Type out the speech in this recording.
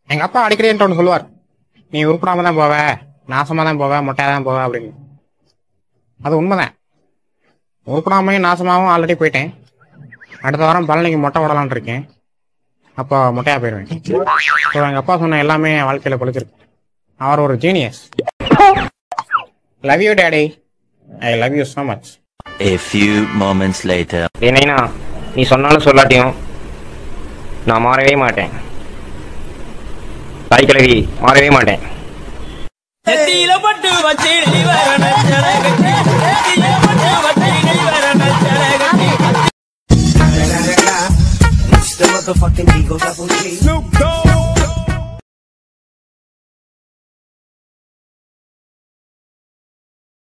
எங்க அப்பா அடிக்கடி என்கிட்ட ஒன்று சொல்லுவார் நீ உருப்படாம தான் போவ நாசமா தான் போவ மொட்டையா தான் போவ அப்படின்னு அது உண்மைதான் உருப்படாமையும் நாசமாகவும் ஆல்ரெடி போயிட்டேன் அடுத்த வாரம் பழனிக்கு மொட்டை விடலான்னு இருக்கேன் அப்போ மொட்டையா போயிடுவேன் ஸோ எங்கள் அப்பா சொன்ன எல்லாமே என் வாழ்க்கையில் பொழிச்சிருக்கு அவர் ஒரு genius love you daddy I love you so much A few moments later. என்னைனா நீ சொன்னாலும் சொல்லாட்டியும் நான் மாறவே மாட்டேன் தாய் கிழவி மாறவே மாட்டேன் நெத்தியில பட்டு வச்சு நீ வர நச்சர கட்டி நெத்தியில பட்டு வச்சு நீ வர நச்சர கட்டி It's the motherfucking Eagle Double G.